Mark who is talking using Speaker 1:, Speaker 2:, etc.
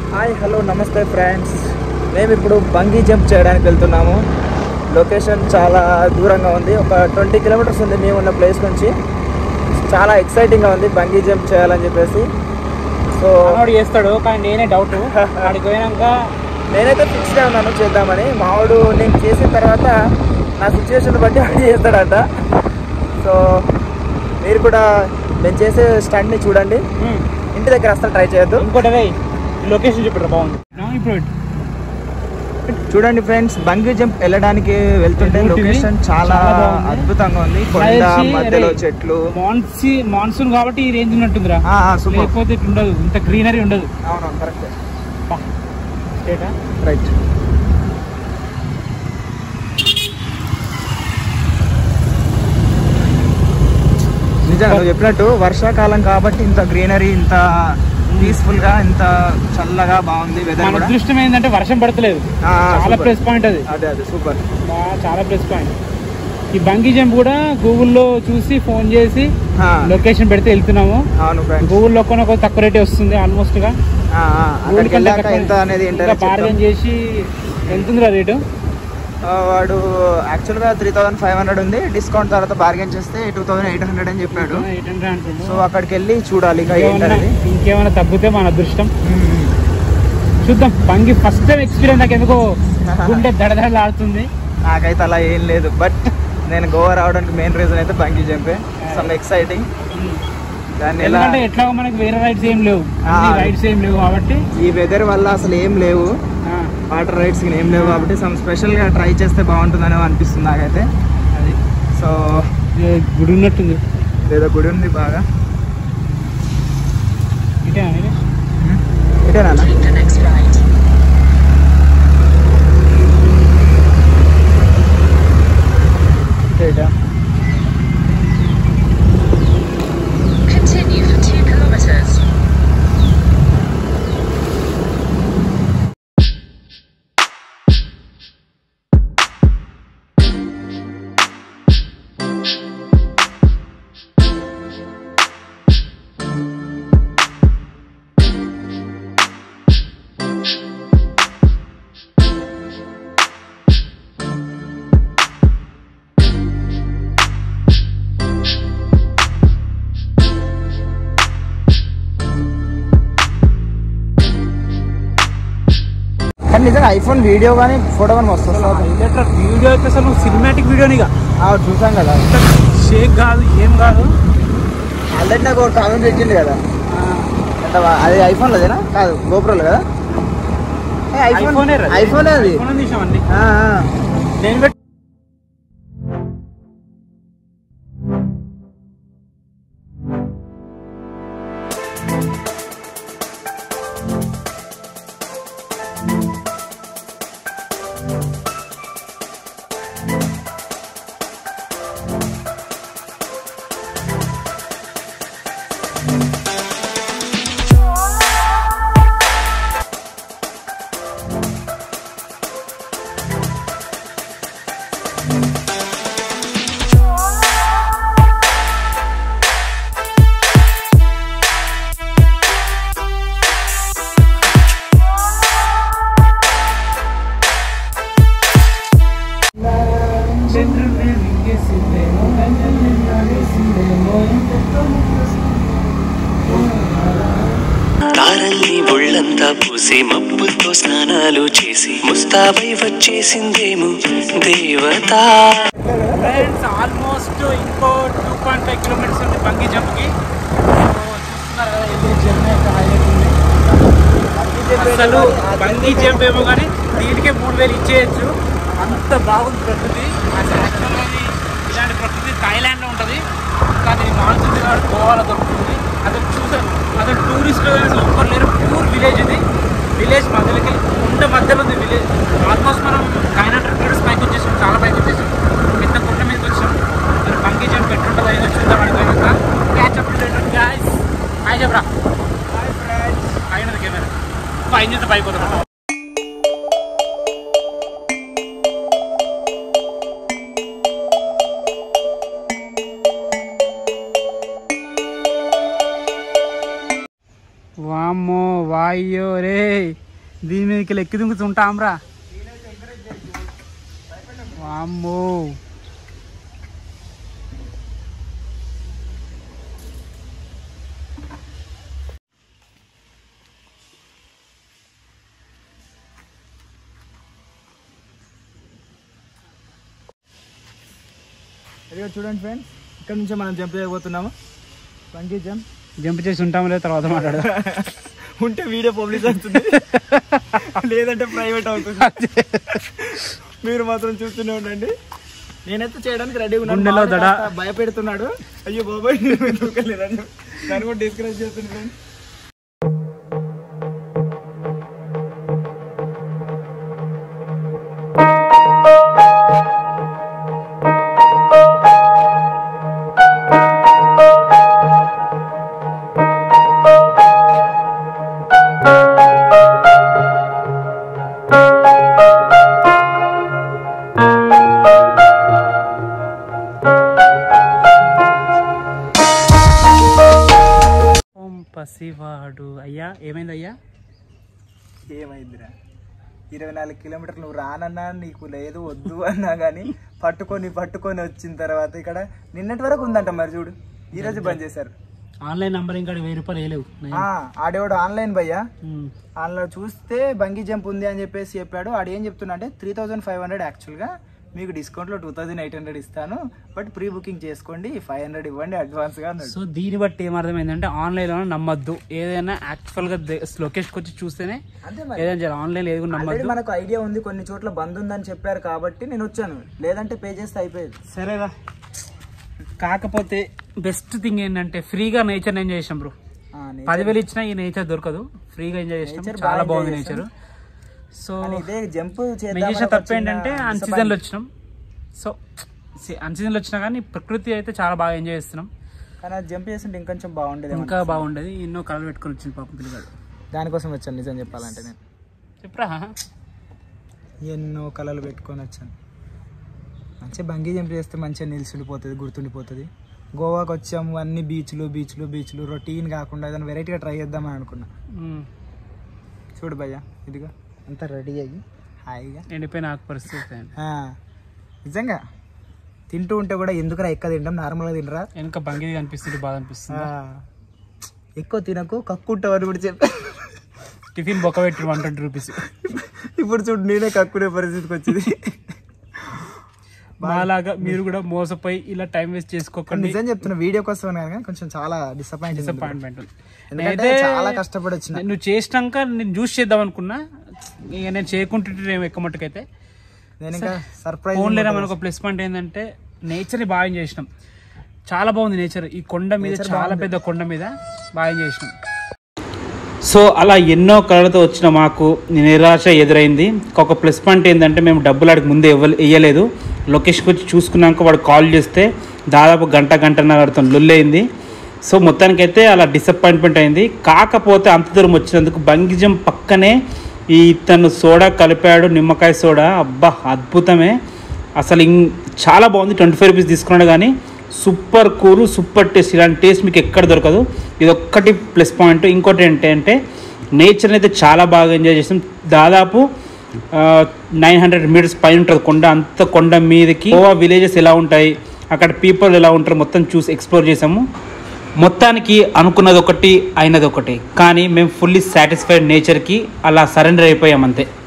Speaker 1: Hi hello నమస్తే friends మేము ఇప్పుడు బంగీ జంప్ చేయడానికి వెళ్తున్నాము లొకేషన్ చాలా దూరంగా ఉంది ఒక ట్వంటీ కిలోమీటర్స్ ఉంది మేము ఉన్న ప్లేస్ నుంచి చాలా ఎక్సైటింగ్గా ఉంది బంగీ జంప్ చేయాలని చెప్పేసి సో
Speaker 2: మనోడు చేస్తాడు కానీ నేనే డౌట్ ఆడికి పోయినాక
Speaker 1: నేనైతే ఫిక్స్గా ఉన్నాను చేద్దామని మావాడు నేను చేసిన తర్వాత నా సిచ్యువేషన్ బట్టి వాడు చేస్తాడట సో మీరు కూడా నేను చేసే స్టంట్ని చూడండి
Speaker 2: ఉమ్,
Speaker 1: ఇంటి దగ్గర అసలు ట్రై చేయొద్దు
Speaker 2: ఇంకోటి అదే లొకేషన్ చెప్పారు బాగుంది నా ఇప్పుడు
Speaker 1: చూడండి ఫ్రెండ్స్ బంగీ జంప్ వెళ్ళడానికి వెళ్తుంటే
Speaker 2: Route ఇది
Speaker 1: లొకేషన్ చాలా
Speaker 2: చాలా బాగుంది.
Speaker 1: అద్భుతంగా ఉంది
Speaker 2: నాకు
Speaker 1: కొండ
Speaker 2: తెలిసి
Speaker 1: మధ్యలో
Speaker 2: అరే,
Speaker 1: చెట్లు
Speaker 2: మాన్సీ మాన్సూన్ కాబట్టి ఈ రేంజ్ ఉన్నట్టుందిరా
Speaker 1: ఆ, ఆ, సూపర్
Speaker 2: లేకపోతే ఇట్లా ఉండదు ఇంత గ్రీనరీ ఉండదు
Speaker 1: అవునవును కరెక్ట్
Speaker 2: బా. స్ట్రైటా?
Speaker 1: రైట్ నిజంగా నువ్వు చెప్పినట్టు వర్షాకాలం కాబట్టి ఇంత గ్రీనరీ ఇంత పీస్ఫుల్ గా ఇంత చల్లగా బాగుంది వెదర్
Speaker 2: మన
Speaker 1: కూడా
Speaker 2: అదృష్టం ఏంటంటే వర్షం పడతలేదు
Speaker 1: ఆ, ఆ,
Speaker 2: చాలా
Speaker 1: super.
Speaker 2: ప్లస్ పాయింట్ అది
Speaker 1: అదే అదే సూపర్
Speaker 2: బా, చాలా ప్లస్ పాయింట్ ఈ బంగీ జంప్ కూడా గూగుల్లో చూసి ఫోన్ చేసి లొకేషన్ పెడితే వెళ్తున్నాము
Speaker 1: అవును ఫ్రెండ్స్
Speaker 2: గూగుల్లో కొన తక్కువ రేటే వస్తుంది ఆల్మోస్ట్ గా
Speaker 1: అక్కడికి వెళ్ళాక ఎంత అనేది ఏంటనేది చెప్తాం.
Speaker 2: బార్గెన్ చేసి ఎంతుందిరా రేటు
Speaker 1: ఆ, వాడు యాక్చువల్గా త్రీ థౌసండ్ ఫైవ్ హండ్రెడ్ ఉంది డిస్కౌంట్ తర్వాత బార్గెన్ చేస్తే టూ థౌసండ్ ఎయిట్ హండ్రెడ్ అని చెప్పాడు
Speaker 2: ఎయిట్ హండ్రెడ్ అంటుండు.
Speaker 1: సో అక్కడికి వెళ్ళి చూడాలి ఇంకా
Speaker 2: ఇంకేమన్నా
Speaker 1: ఏంటనేది
Speaker 2: ఇంకేమైనా తగ్గితే మన అదృష్టం చూద్దాం బంగి ఫస్ట్ టైం ఎక్స్పీరియన్స్ నాకు ఎందుకో గుండె దడదడలాడుతుంది
Speaker 1: నాకైతే అలా ఏం లేదు బట్ నేను గోవా రావడానికి మెయిన్ రీజన్ అయితే బంకీ జంపే సమ్ ఎక్సైటింగ్ దాన్ని ఎలా
Speaker 2: ఎందుకంటే ఎట్లా మనకి వేరే రైడ్స్ ఏం లేవు
Speaker 1: ఆ.
Speaker 2: రైడ్స్ ఏం లేవు కాబట్టి
Speaker 1: ఈ వెదర్ వల్ల అసలు ఏం లేవు
Speaker 2: ఆ,
Speaker 1: వాటర్ రైడ్స్ ఏం లేవు కాబట్టి సమ్ స్పెషల్గా ట్రై చేస్తే బాగుంటుందని అనిపిస్తుంది నాకైతే
Speaker 2: అది
Speaker 1: సో
Speaker 2: ఏ గుడి ఉన్నట్టుంది
Speaker 1: ఏదో గుడి ఉంది బాగా
Speaker 2: ఇటేనా ఇది?
Speaker 1: ఇటేనా
Speaker 3: the next right.
Speaker 1: ఇటేటా
Speaker 3: Continue for two kilometers.
Speaker 1: కానీ నిజంగా ఐఫోన్ వీడియో కానీ ఫోటో కానీ వస్తుంది
Speaker 2: హైలైటర్ వీడియో అయితే అసలు సినిమాటిక్ వీడియోనిగా
Speaker 1: చూసాం కదా
Speaker 2: షేక్ కాదు ఏం కాదు
Speaker 1: ఆల్రెడీ నాకు ఒక కామెంట్ పెట్టింది కదా ఎంత బా- అది ఐఫోన్ అదేనా కాదు గోప్రోలో కదా ఏ, ఐఫోన్
Speaker 2: ఐఫోనే రా.
Speaker 1: ఐఫోనే అది
Speaker 2: ఐఫోన్ తీసామండి
Speaker 1: ఆ, ఆ.
Speaker 2: నేను పెట్టి
Speaker 4: తారల్ని ఒళ్ళంతా పూసి మబ్బులతో స్నానాలు చేసి ముస్తాబై వచ్చేసిందేమో దేవత
Speaker 2: ఫ్రెండ్స్ ఆల్మోస్ట్ ఇంకో టూ పాయింట్ ఫైవ్ కిలోమీటర్స్ ఉంది బంగీ జంప్కి చూస్తున్నారు కదా ఇది జర్నీ యొక్క హైలైట్ ఉంది అసలు బంగీ జంప్ ఏమో కానీ దీనికే మూడు వేలు ఇచ్చేయచ్చు అంత బాగుంది ప్రకృతి అసలు యాక్చువల్గా ఇది ఇలాంటి ప్రకృతి థాయిలాండ్లో ఉంటుంది కానీ మాన్సూన్ కాబట్టి గోవాలో దొరుకుతుంది అసలు చూసాను అసలు టూరిస్టులు కానీ అసలు ఒక్కరు లేరు ప్యూర్ విలేజ్ ఇది విలేజ్ మధ్యలోకి కొండ మధ్యలో ఉంది విలేజ్ ఆల్మోస్ట్ మనం నైన్ హండ్రెడ్ మీటర్స్ పైకి వచ్చేసాం చాలా పైకి వచ్చేసాం పెద్ద కొండ మీదకి వచ్చాం మరి బంగీ జంప్ ఎట్లుంటుందో ఏదో చూద్దాం అడిగిపోయాక క్యాచ్ అప్ గాయస్ హాయ్ చెప్పరా హాయ్ ఫ్రెండ్స్ అయినది కెమెరా పైన నుంచి పైకి పోతాం వామ్మో వాయు అయ్యో రే దీని మీదకి ఎక్కి దుంకుతుంటాంరా వామ్మో
Speaker 1: ఇదిగో చూడండి ఫ్రెండ్స్ ఇక్కడ నుంచి మనం జంప్ చేయబోతున్నాము బంగీ జంప్
Speaker 2: జంప్ చేసి ఉంటాం లేదు తర్వాత మాట్లాడు
Speaker 1: ఉంటే వీడియో పబ్లిష్ అవుతుంది లేదంటే ప్రైవేట్ అవుతుంది మీరు మాత్రం చూస్తూనే ఉండండి నేనైతే చేయడానికి రెడీ ఉన్నాను
Speaker 2: గుండెలో
Speaker 1: మావాడు
Speaker 2: దడ.
Speaker 1: కాస్త భయపెడుతున్నాడు అయ్యో బాబాయ్ నేను దూకలేదని దాన్ని కూడా డిస్కరేజ్ చేస్తున్నాను
Speaker 2: ఓం పసివాడు అయ్యా ఏమైంది అయ్యా
Speaker 1: ఏమైందిరా ఇరవై నాలుగు కిలోమీటర్లు నువ్వు రానన్నా నీకు లేదు వద్దు అన్నా కానీ పట్టుకొని పట్టుకొని వచ్చిన తర్వాత ఇక్కడ నిన్నటి వరకు ఉందంట మరి చూడు ఈ రోజు బంద్ చేశారు
Speaker 2: ఆన్లైన్ నంబర్ ఇంకా వెయ్యి రూపాయలు వేయలేవు
Speaker 1: ఆ, ఆడేవాడు ఆన్లైన్ భయ్యా
Speaker 2: ఉమ్.
Speaker 1: ఆన్లైన్ చూస్తే బంగీ జంప్ ఉంది అని చెప్పేసి చెప్పాడు ఆడు ఏం చెప్తున్నా అంటే త్రీ థౌజండ్ ఫైవ్ హండ్రెడ్ యాక్చువల్గా మీకు డిస్కౌంట్లో టూ థౌజండ్ ఎయిట్ హండ్రెడ్ ఇస్తాను బట్ ప్రీ బుకింగ్ చేసుకోండి ఫైవ్ హండ్రెడ్ ఇవ్వండి అడ్వాన్స్గా అన్నాడు
Speaker 2: సో దీన్ని బట్టి ఏమర్థమైందంటే ఆన్లైన్లో నమ్మద్దు ఏదైనా యాక్చువల్గా లొకేషన్కి వచ్చి చూస్తేనే
Speaker 1: అంతే మరి
Speaker 2: ఏదైనా చేయాలి ఆన్లైన్ ఏది కూడా
Speaker 1: ఆల్రెడీ
Speaker 2: నమ్మద్దు
Speaker 1: మనకు ఐడియా ఉంది కొన్ని చోట్ల బంద్ ఉందని చెప్పారు కాబట్టి నేను వచ్చాను లేదంటే పే చేస్తే అయిపోయేది
Speaker 2: సరేరా కాకపోతే బెస్ట్ థింగ్ ఏంటంటే ఫ్రీగా నేచర్ ఎంజాయ్ చేసాం బ్రో
Speaker 1: ఆ, నే-
Speaker 2: పదివేలు ఇచ్చినా ఈ నేచర్ దొరకదు ఫ్రీగా ఎంజాయ్ చేసాం
Speaker 1: Nature
Speaker 2: చాలా
Speaker 1: బాగా
Speaker 2: బాగుంది
Speaker 1: enjoy
Speaker 2: నేచర్ సో
Speaker 1: కానీ ఇదే జంప్
Speaker 2: మేము చేసిన తప్పు ఏంటంటే అన్ సీజన్లో వచ్చినాం సో అన్ సీజన్లో వచ్చినా కానీ ప్రకృతి అయితే చాలా బాగా ఎంజాయ్ చేస్తున్నాం
Speaker 1: కానీ జంప్ చేస్తుంటే ఇంకొంచెం బాగుండేది
Speaker 2: ఇంకా బాగుండేది ఎన్నో కలర్ పెట్టుకొని వచ్చింది పాపం పిల్లగాడు
Speaker 1: దానికోసం వచ్చాను నిజం చెప్పాలంటే నేను
Speaker 2: చెప్పరా
Speaker 1: ఎన్నో కళలు పెట్టుకొని వచ్చాను మంచిగా బంగీ జంప్ చేస్తే మంచిగా నిలిచిపోతుంది గుర్తుండిపోతుంది గోవాకి వచ్చాము అన్ని బీచ్లు బీచ్లు బీచ్లు రొటీన్ కాకుండా ఏదైనా వెరైటీగా ట్రై చేద్దామని అనుకున్నా
Speaker 2: ఉమ్.
Speaker 1: చూడు భయ్య ఇదిగో అంతా రెడీ అయ్యి హాయిగా
Speaker 2: ఎండిపోయిన ఆకు పరిస్థితి
Speaker 1: ఆ, నిజంగా తింటూ ఉంటే కూడా ఎందుకురా ఎక్కువ తింటాం నార్మల్గా తినరా
Speaker 2: వెనక బంగిది కనిపిస్తుంది బాగా
Speaker 1: ఆ,
Speaker 2: అనిపిస్తుంది
Speaker 1: ఎక్కువ తినకు కక్కుంటావని కూడా చెప్పి
Speaker 2: టిఫిన్ బొక్క పెట్టి వన్ ట్వంటీ రూపీస్
Speaker 1: ఇప్పుడు చూడు నేనే కక్కునే పరిస్థితికి వచ్చింది
Speaker 2: మాలాగా మీరు కూడా మోసపోయి ఇలా టైం వేస్ట్
Speaker 1: కానీ
Speaker 2: చేసుకోకండి
Speaker 1: నిజం చెప్తున్నా వీడియో కోసం కానీ కొంచెం చాలా డిసప్పాయింట్
Speaker 2: డిసప్పాయింట్మెంట్
Speaker 1: ఎందుకంటే చాలా కష్టపడి వచ్చిన
Speaker 2: నువ్వు చేసినాక నేను జ్యూస్ చేద్దాం అనుకున్నా ఇక నేను చేయకుంటుంటే ఎక్కువ మట్టుకైతే
Speaker 1: నేను ఇంకా సర్ప్రైజ్
Speaker 2: ఫోన్ లేరా మనకు ప్లస్ పాయింట్ ఏంటంటే నేచర్ని బాగా ఎంజాయ్ చేసినాం చాలా బాగుంది నేచర్ ఈ కొండ మీద చాలా పెద్ద కొండ మీద బాగా ఎంజాయ్ చేసినాం సో అలా ఎన్నో కళలతో వచ్చిన మాకు నిరాశ ఎదురైంది ఒక ప్లస్ పాయింట్ ఏంటంటే మేము డబ్బులు ఆడికి ముందే ఇవ్వ ఇవ్వలేదు లొకేషన్కి వచ్చి చూసుకున్నాక వాడు కాల్ చేస్తే దాదాపు గంట గంటన్నరతో లొల్లైంది సో మొత్తానికైతే అలా డిసప్పాయింట్మెంట్ అయింది కాకపోతే అంత దూరం వచ్చినందుకు బంగిజం పక్కనే ఈ తను సోడా కలిపాడు నిమ్మకాయ సోడా అబ్బా అద్భుతమే అసలు ఇం చాలా బాగుంది ట్వంటీ ఫైవ్ రూపీస్ తీసుకున్నాడు కానీ సూపర్ కూల్ సూపర్ టేస్ట్ ఇలాంటి టేస్ట్ మీకు ఎక్కడ దొరకదు ఇది ఒక్కటి ప్లస్ పాయింట్ ఇంకోటి ఏంటంటే నేచర్ అయితే చాలా బాగా ఎంజాయ్ చేసాం దాదాపు నైన్ హండ్రెడ్ మీటర్స్ పైన ఉంటుంది కొండ అంత కొండ మీదకి గోవా విలేజెస్ ఎలా ఉంటాయి అక్కడ పీపుల్ ఎలా ఉంటారు మొత్తం చూసి ఎక్స్ప్లోర్ చేసాము మొత్తానికి అనుకున్నది ఒకటి అయినది ఒకటి కానీ మేము ఫుల్లీ సాటిస్ఫైడ్ నేచర్కి అలా సరెండర్ అయిపోయాం అంతే